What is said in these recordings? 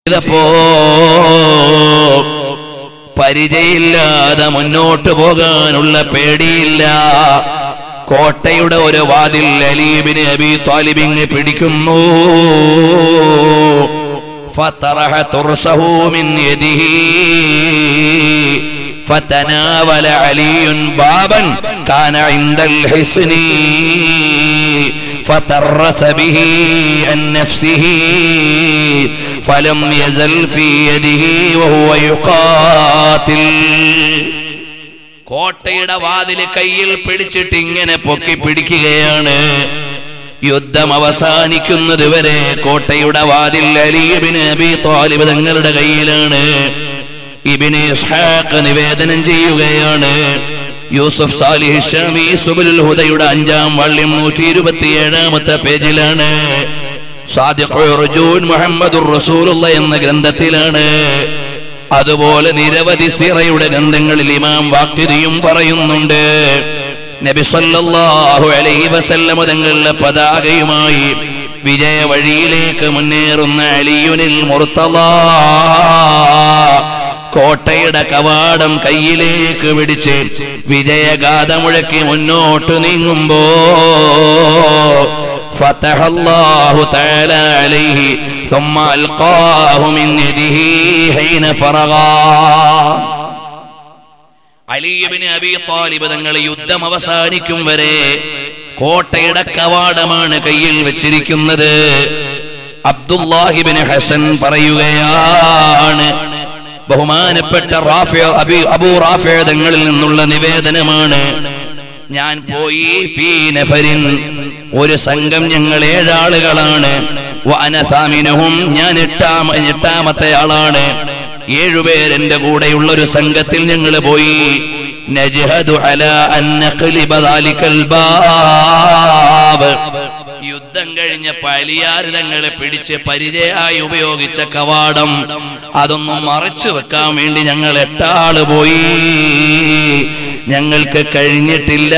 ചെയ്തപ്പോ പരിചയില്ലാതെ മുന്നോട്ട് പോകാനുള്ള പേടിയില്ല കോട്ടയുടെ ഒരു വാതിൽ അലീബിന് അബി താലിബിങ് പിടിക്കുന്നു فطرح ترسه من يده فتناول علي بابا كان عند الحصن فترس به عن نفسه فلم يزل في يده وهو يقاتل കോട്ടയുടെ വാതില് കയ്യിൽ പിടിച്ചിട്ട് ഇങ്ങനെ പൊക്കി പിടിക്കുകയാണ് യുദ്ധം അവസാനിക്കുന്നത് വരെ കോട്ടയുടെ വാതിൽ അലീബിന് അബി താലിബ് തങ്ങളുടെ കയ്യിലാണ് ഇബിന് ഇസ്ഹാഖ് നിവേദനം ചെയ്യുകയാണ് യൂസുഫ് സാലിഹ് ഷാമി സുബുൽ ഹുദയുടെ അഞ്ചാം വള്ളിയം നൂറ്റി ഇരുപത്തിയേഴാമത്തെ പേജിലാണ് സാദിഖ് റുജൂൻ മുഹമ്മദുർ റസൂലുള്ള എന്ന ഗ്രന്ഥത്തിലാണ് അതുപോലെ നിരവധി സിറയുടെ ഗ്രന്ഥങ്ങളിൽ ഇമാം വാക്കിരിയും പറയുന്നുണ്ട് നബി സല്ലല്ലാഹു അലൈഹി വസല്ലമ തങ്ങളുടെ പതാകയുമായി വിജയ വഴിയിലേക്ക് മുന്നേറുന്ന അലിയുനിൽ മുർത്തല കോട്ടയുടെ കവാടം കയ്യിലേക്ക് പിടിച്ച് വിജയഗാഥ മുഴക്കി മുന്നോട്ട് നീങ്ങുമ്പോ فتح الله تعالى عليه ثم ألقاه من يده حين فرغا അലിയബിന് അബി താലിബ് തങ്ങൾ യുദ്ധം അവസാനിക്കും വരെ കോട്ടയുടെ കവാടമാണ് കയ്യിൽ വെച്ചിരിക്കുന്നത് അബ്ദുല്ലാഹിബിന് ഹസൻ പറയുകയാണ് ബഹുമാനപ്പെട്ട റാഫിയ അബി അബൂ റാഫിയ തങ്ങളിൽ നിന്നുള്ള നിവേദനമാണ് ഞാൻ പോയി ഫീ നഫരിൻ ഒരു സംഘം ഞങ്ങൾ ഏഴാളുകളാണ് വനസാമിനഹും ഞാൻ എട്ടാമ എട്ടാമത്തെ ആളാണ് ഏഴുപേർ എന്റെ കൂടെയുള്ള ഒരു സംഘത്തിൽ ഞങ്ങൾ പോയി നജ്ഹദു അലാ അൻ നഖ്ലിബ ദാലിക്കൽ ബാബ് യുദ്ധം കഴിഞ്ഞ പലിയാർ തങ്ങളെ പിടിച്ച് പരിചയമായി ഉപയോഗിച്ച കവാടം അതൊന്നും മറച്ചു വെക്കാൻ വേണ്ടി ഞങ്ങൾ എട്ടാള് പോയി ഞങ്ങൾക്ക് കഴിഞ്ഞിട്ടില്ല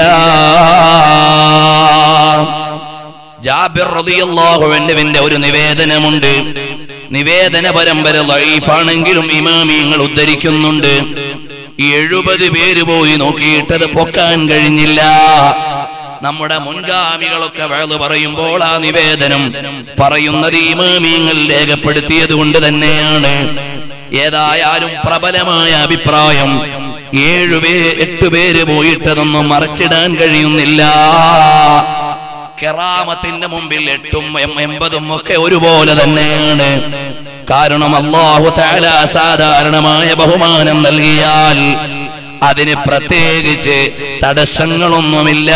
ജാബിർ റളിയല്ലാഹു അൻഹുവിന്റെ ഒരു നിവേദനമുണ്ട് നിവേദന പരമ്പര ലൈഫാണെങ്കിലും ഇമാമിയങ്ങൾ ഉദ്ധരിക്കുന്നുണ്ട് എഴുപത് പേര് പോയി നോക്കിയിട്ടത് പൊക്കാൻ കഴിഞ്ഞില്ല നമ്മുടെ മുൻഗാമികളൊക്കെ വേള് പറയുമ്പോൾ ആ നിവേദനം പറയുന്നത് ഇമാമിയങ്ങൾ രേഖപ്പെടുത്തിയത് കൊണ്ട് തന്നെയാണ് ഏതായാലും പ്രബലമായ അഭിപ്രായം ഏഴുപേ എട്ട് പേര് പോയിട്ടതൊന്നും മറച്ചിടാൻ കഴിയുന്നില്ല കെറാമത്തിന്റെ മുമ്പിൽ എട്ടും എം- എൺപതും ഒക്കെ ഒരുപോലെ തന്നെയാണ് കാരണം അള്ളാഹു താല അസാധാരണമായ ബഹുമാനം നൽകിയാൽ അതിന് പ്രത്യേകിച്ച് തടസ്സങ്ങളൊന്നുമില്ല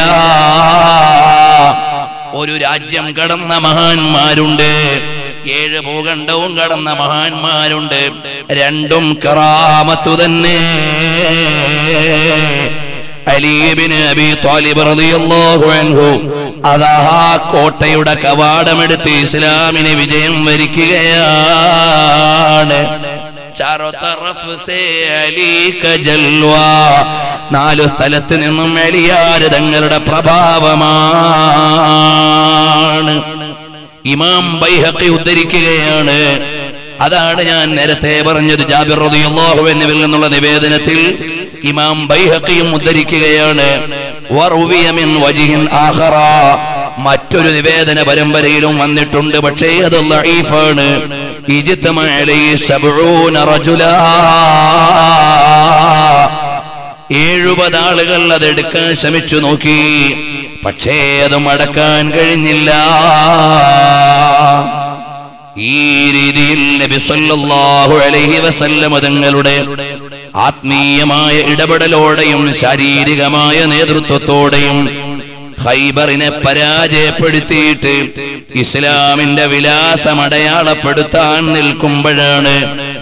ഒരു രാജ്യം കടന്ന മഹാന്മാരുണ്ട് ഏഴ് ഭൂഖണ്ഡവും കടന്ന മഹാന്മാരുണ്ട് രണ്ടും കറാമത്തു തന്നെ അലീബിന് അബി താലിബ് റളിയല്ലാഹു അൻഹു അതാ കോട്ടയുടെ കവാടമെടുത്ത് ഇസ്ലാമിന് വിജയം വരിക്കുകയാണ് ചാരോ തറഫ് സേ അലി ക ജൽവാ നാലു സ്ഥലത്ത് നിന്നും എളിയാര് തങ്ങളുടെ പ്രഭാവമാണ് ഇമാം ബൈഹഖി ഉദ്ധരിക്കുകയാണ് അതാണ് ഞാൻ നേരത്തെ പറഞ്ഞത് ജാബിർ റളിയല്ലാഹു അൻഹുവിൽ നിന്നുള്ള നിവേദനത്തിൽ ഇമാം ബൈഹഖിയും ഉദ്ധരിക്കുകയാണ് വറുവിയ മിൻ വജിഹിൻ ആഖറ മറ്റൊരു നിവേദന പരമ്പരയിലും വന്നിട്ടുണ്ട് പക്ഷേ അത് ലഈഫാണ് ഇജ്തമ അലൈഹി സബ്ഊന റജുലാ എഴുപത് ആളുകൾ അതെടുക്കാൻ ശ്രമിച്ചു നോക്കി പക്ഷേ അത് മടക്കാൻ കഴിഞ്ഞില്ല ഈ രീതിയിൽ നബി സല്ലല്ലാഹു അലൈഹി വസല്ലമ തങ്ങളുടെ ആത്മീയമായ ഇടപെടലോടെയും ശാരീരികമായ നേതൃത്വത്തോടെയും ഹൈബറിനെ പരാജയപ്പെടുത്തിയിട്ട് ഇസ്ലാമിന്റെ വിലാസം അടയാളപ്പെടുത്താൻ നിൽക്കുമ്പോഴാണ്